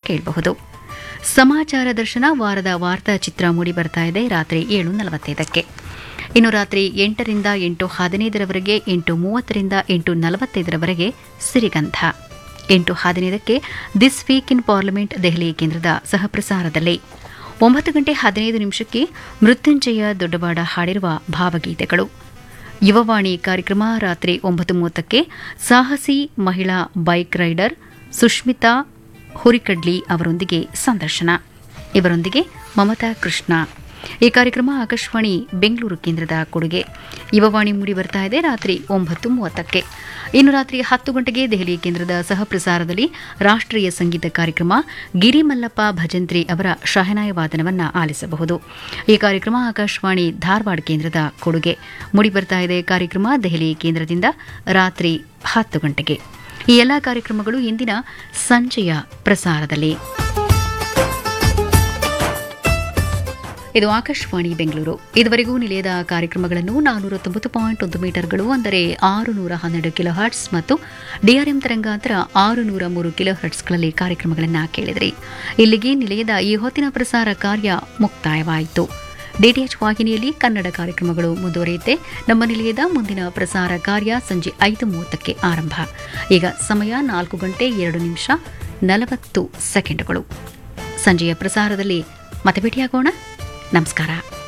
ಕೇಳಬಹುದು ಸಮಾಚಾರ ದರ್ಶನ ವಾರದ ವಾರ್ತಾ ಚಿತ್ರ ಮೂಡಿ ಬರ್ತಾ ಇದೆ ರಾತ್ರಿ ಏಳು ನಲವತ್ತೈದಕ್ಕೆ ಇನ್ನು ರಾತ್ರಿ ಎಂಟರಿಂದ ಎಂಟು ಹದಿನೈದರವರೆಗೆ ಎಂಟು ಮೂವತ್ತರಿಂದ ಎಂಟು ನಲವತ್ತೈದರವರೆಗೆ ಸಿರಿಗಂಧ ಎಂಟು ಹದಿನೈದಕ್ಕೆ this week in parliament Delhi ಕೇಂದ್ರದ ಸಹಪ್ರಸಾರದಲ್ಲಿ ಒಂಬತ್ತು ಗಂಟೆ ಹದಿನೈದು ನಿಮಿಷಕ್ಕೆ ಮೃತ್ಯುಂಜಯ ದೊಡ್ಡವಾಡ ಹಾಡಿರುವ ಭಾವಗೀತೆಗಳು ಯುವವಾಣಿ ಕಾರ್ಯಕ್ರಮ ರಾತ್ರಿ ಒಂಬತ್ತು ಮೂವತ್ತಕ್ಕೆ ಸಾಹಸಿ ಮಹಿಳಾ ಬೈಕ್ ರೈಡರ್ ಸುಷ್ಮಿತಾ ಹುರಿಕಡ್ಲಿ ಅವರೊಂದಿಗೆ ಸಂದರ್ಶನ ಇವರೊಂದಿಗೆ ಮಮತಾ ಕೃಷ್ಣ ಈ ಕಾರ್ಯಕ್ರಮ ಆಕಾಶವಾಣಿ ಬೆಂಗಳೂರು ಕೇಂದ್ರದ ಕೊಡುಗೆ ಯುವವಾಣಿ ಮೂಡಿ ಬರ್ತಾ ಇದೆ ರಾತ್ರಿ ಒಂಬತ್ತು ಮೂವತ್ತಕ್ಕೆ ಇನ್ನು ರಾತ್ರಿ ಹತ್ತು ಗಂಟೆಗೆ ದೆಹಲಿ ಕೇಂದ್ರದ ಸಹ ಪ್ರಸಾರದಲ್ಲಿ ರಾಷ್ಟ್ರೀಯ ಸಂಗೀತ ಕಾರ್ಯಕ್ರಮ ಗಿರಿಮಲ್ಲಪ್ಪ ಭಜಂತ್ರಿ ಅವರ ಶಹನಾಯ ವಾದನವನ್ನು ಆಲಿಸಬಹುದು ಈ ಕಾರ್ಯಕ್ರಮ ಆಕಾಶವಾಣಿ ಧಾರವಾಡ ಕೇಂದ್ರದ ಕೊಡುಗೆ ಮೂಡಿ ಬರ್ತಾ ಇದೆ ಕಾರ್ಯಕ್ರಮ ದೆಹಲಿ ಕೇಂದ್ರದಿಂದ ರಾತ್ರಿ ಹತ್ತು ಗಂಟೆಗೆ ಈ ಎಲ್ಲ ಕಾರ್ಯಕ್ರಮಗಳು ಇಂದಿನ ಸಂಜೆಯ ಪ್ರಸಾರದಲ್ಲಿ ಇದು ಆಕಾಶವಾಣಿ ಬೆಂಗಳೂರು ಇದುವರೆಗೂ ನಿಲಯದ ಕಾರ್ಯಕ್ರಮಗಳನ್ನು ನಾನ್ನೂರ ತೊಂಬತ್ತು ಪಾಯಿಂಟ್ ಒಂದು ಮೀಟರ್ಗಳು ಅಂದರೆ ಆರು ನೂರ ಹನ್ನೆರಡು ಕಿಲೋ ಹರ್ಟ್ಸ್ ಮತ್ತು ಡಿಆರ್ಎಂ ತರಂಗಾಂತರ ಆರು ನೂರ ಮೂರು ಕಿಲೋ ಹರ್ಟ್ಸ್ಗಳಲ್ಲಿ ಕಾರ್ಯಕ್ರಮಗಳನ್ನು ಕೇಳಿದ್ರಿ ಇಲ್ಲಿಗೆ ನಿಲಯದ ಈ ಹೊತ್ತಿನ ಪ್ರಸಾರ ಕಾರ್ಯ ಮುಕ್ತಾಯವಾಯಿತು ಡಿಟಿಎಚ್ ವಾಹಿನಿಯಲ್ಲಿ ಕನ್ನಡ ಕಾರ್ಯಕ್ರಮಗಳು ಮುಂದುವರಿಯುತ್ತೆ ನಮ್ಮ ನಿಲಯದ ಮುಂದಿನ ಪ್ರಸಾರ ಕಾರ್ಯ ಸಂಜೆ ಐದು ಮೂವತ್ತಕ್ಕೆ ಆರಂಭ ಈಗ ಸಮಯ ನಾಲ್ಕು ಗಂಟೆ ಎರಡು ನಿಮಿಷ ನಲವತ್ತು ಸೆಕೆಂಡ್ಗಳು ಸಂಜೆಯ ಪ್ರಸಾರದಲ್ಲಿ ಮತ್ತೆ ಭೇಟಿಯಾಗೋಣ ನಮಸ್ಕಾರ